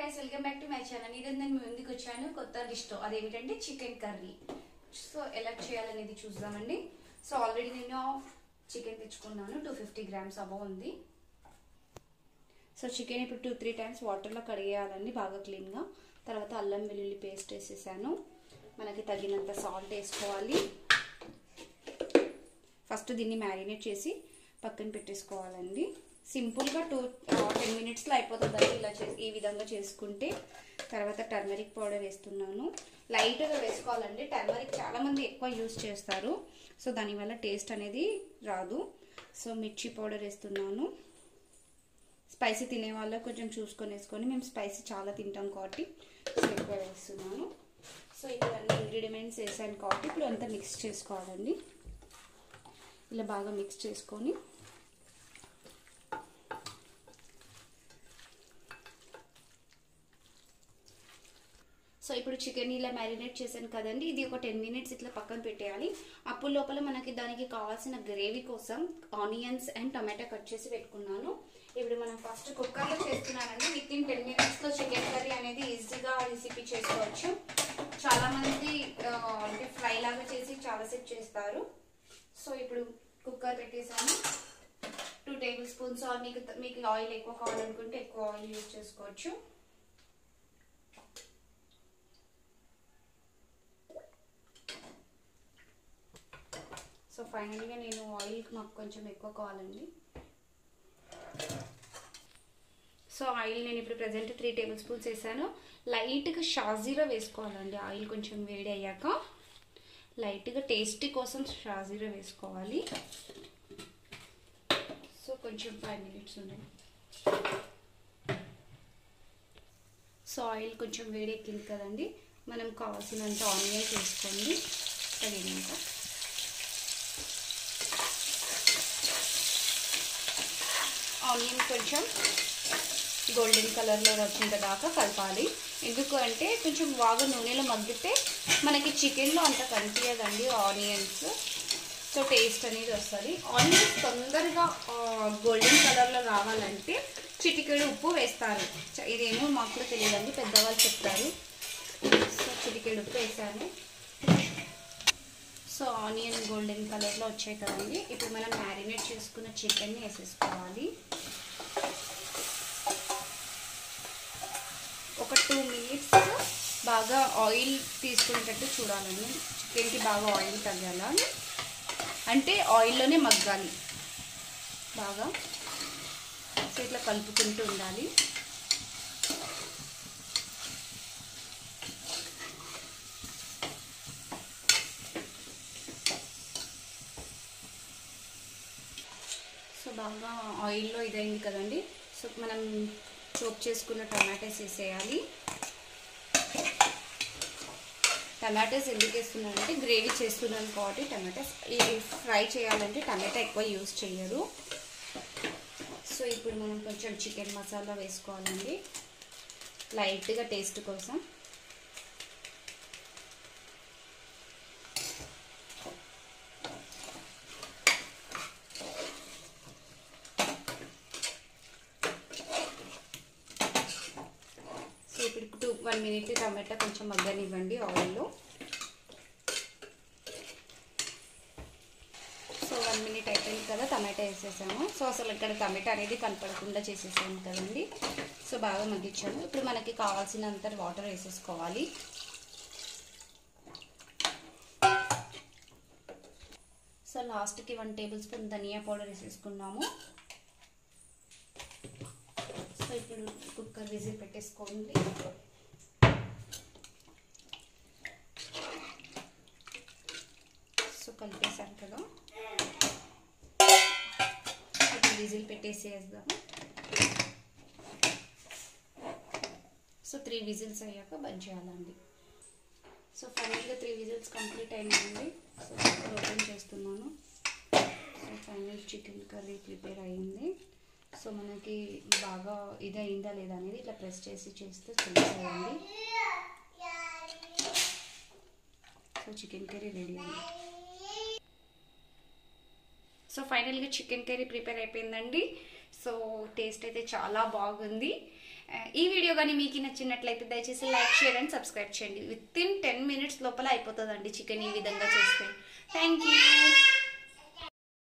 guys welcome back to my channel ఈరోజు నేను మీ ముందుకు వచ్చాను కొత్త డిష్తో అదేమిటంటే చికెన్ కర్రీ సో ఎలా చేయాలనేది చూద్దామండి సో ఆల్రెడీ నేను చికెన్ తెచ్చుకున్నాను టూ ఫిఫ్టీ గ్రామ్స్ అబో ఉంది సో చికెన్ ఇప్పుడు టూ త్రీ టైమ్స్ వాటర్లో కడిగేయాలండి బాగా క్లీన్గా తర్వాత అల్లం వెల్లుల్లి పేస్ట్ వేసేసాను మనకి తగినంత సాల్ట్ వేసుకోవాలి ఫస్ట్ దీన్ని మ్యారినేట్ చేసి పక్కన పెట్టేసుకోవాలండి సింపుల్గా టూ టెన్ మినిట్స్లో అయిపోతుందండి ఇలా చే ఈ విధంగా చేసుకుంటే తర్వాత టర్మరిక్ పౌడర్ వేస్తున్నాను లైట్గా వేసుకోవాలండి టర్మరిక్ చాలామంది ఎక్కువ యూస్ చేస్తారు సో దానివల్ల టేస్ట్ అనేది రాదు సో మిర్చి పౌడర్ వేస్తున్నాను స్పైసీ తినే వాళ్ళకి కొంచెం చూసుకొని వేసుకొని మేము స్పైసీ చాలా తింటాం కాబట్టి సో ఎక్కువ వేస్తున్నాను సో ఇప్పుడు అన్ని ఇంగ్రీడియంట్స్ వేసాను కాబట్టి ఇప్పుడు అంతా మిక్స్ చేసుకోవాలండి ఇలా బాగా మిక్స్ చేసుకొని సో ఇప్పుడు చికెన్ ఇలా మ్యారినేట్ చేశాను కదండి ఇది ఒక టెన్ మినిట్స్ ఇట్లా పక్కన పెట్టేయాలి అప్పుడు లోపల మనకి దానికి కావాల్సిన గ్రేవీ కోసం ఆనియన్స్ అండ్ టమాటా కట్ చేసి పెట్టుకున్నాను ఇప్పుడు మనం ఫస్ట్ కుక్కర్లో చేస్తున్నానండి విత్ ఇన్ టెన్ మినిట్స్లో చికెన్ కర్రీ అనేది ఈజీగా రెసిపీ చేసుకోవచ్చు చాలా మంది అంటే ఫ్రై లాగా చేసి చాలాసేపు చేస్తారు సో ఇప్పుడు కుక్కర్ పెట్టేసాను టూ టేబుల్ స్పూన్స్ ఆర్ మీకు మీకు ఆయిల్ ఎక్కువ కావాలనుకుంటే ఎక్కువ ఆయిల్ యూజ్ చేసుకోవచ్చు సో ఫైనల్గా నేను ఆయిల్ మాకు కొంచెం ఎక్కువ కావాలండి సో ఆయిల్ నేను ఇప్పుడు ప్రజెంట్ త్రీ టేబుల్ స్పూన్స్ వేసాను లైట్గా షాజీరా వేసుకోవాలండి ఆయిల్ కొంచెం వేడి అయ్యాక లైట్గా టేస్టీ కోసం షాజీరా వేసుకోవాలి సో కొంచెం ఫైవ్ మినిట్స్ ఉన్నాయి సో ఆయిల్ కొంచెం వేడి ఎక్కింది కదండి మనం కావాల్సినంత ఆనియన్స్ వేసుకోండి తగినంత ఆనియన్ కొంచెం గోల్డెన్ కలర్లో వచ్చేంత దాకా కలపాలి ఎందుకు అంటే కొంచెం బాగా నూనెలో మగ్గితే మనకి చికెన్లో అంత కనిపించదండి ఆనియన్స్ సో టేస్ట్ అనేది వస్తుంది ఆనియన్స్ తొందరగా గోల్డెన్ కలర్లో రావాలంటే చిటికెడు ఉప్పు వేస్తారు ఇదేమో మాకు కూడా తెలియదండి పెద్దవాళ్ళు చెప్తారు సో చిటికెడు ఉప్పు వేసాను సో ఆనియన్ గోల్డెన్ కలర్లో వచ్చాయి కదండి ఇప్పుడు మనం మ్యారినేట్ చేసుకున్న చికెన్ని వేసేసుకోవాలి ఒక టూ మినిట్స్ బాగా ఆయిల్ తీసుకునేటట్టు చూడాలండి చికెన్కి బాగా ఆయిల్ తగ్గాల అంటే ఆయిల్లోనే మగ్గాలి బాగా సో ఇట్లా కలుపుకుంటూ ఉండాలి సో బాగా ఆయిల్లో ఇదైంది కదండి సో మనం చోప్ చేసుకున్న టమాటాస్ వేసేయాలి టమాటాస్ ఎందుకు వేస్తున్నానంటే గ్రేవీ చేస్తున్నాను కాబట్టి టమాటాస్ ఫ్రై చేయాలంటే టమాటా ఎక్కువ యూస్ చేయరు సో ఇప్పుడు మనం కొంచెం చికెన్ మసాలా వేసుకోవాలండి లైట్గా టేస్ట్ కోసం సో ఇప్పుడు టూ వన్ మినిట్ టమాటా కొంచెం మగ్గనివ్వండి ఆయిల్లో సో వన్ మినిట్ అయిపోయింది కదా టమాటా వేసేసాము సో అసలు ఇక్కడ టమాటా అనేది కనపడకుండా చేసేసాము కదండి సో బాగా మగ్గించాము ఇప్పుడు మనకి కావాల్సినంత వాటర్ వేసేసుకోవాలి సో లాస్ట్కి వన్ టేబుల్ స్పూన్ ధనియా పౌడర్ వేసేసుకున్నాము సో ఇప్పుడు కుక్కర్ విజిల్ పెట్టేసుకోండి సో కలిపేసాను కదా ఇప్పుడు విజిల్ పెట్టేసేద్దాము సో త్రీ విజిల్స్ అయ్యాక బంద్ చేయాలండి సో ఫైనల్గా త్రీ విజిల్స్ కంప్లీట్ అయినాయండి సో ఓపెన్ చేస్తున్నాను so final chicken curry prepare అయ్యింది సో మనకి బాగా ఇది అయిందా లేదా అనేది ఇట్లా ప్రెస్ చేసి చేస్తే తెలుసేయండి సో చికెన్ కర్రీ రెడీ అయింది సో ఫైనల్గా చికెన్ కర్రీ ప్రిపేర్ అయిపోయిందండి సో టేస్ట్ అయితే చాలా బాగుంది ఆ, ఈ వీడియో కానీ మీకు నచ్చినట్లయితే దయచేసి లైక్ షేర్ అండ్ సబ్స్క్రైబ్ చేయండి విత్ ఇన్ టెన్ మినిట్స్ లోపల అయిపోతుందండి చికెన్ ఈ విధంగా చేస్తే థ్యాంక్ యూ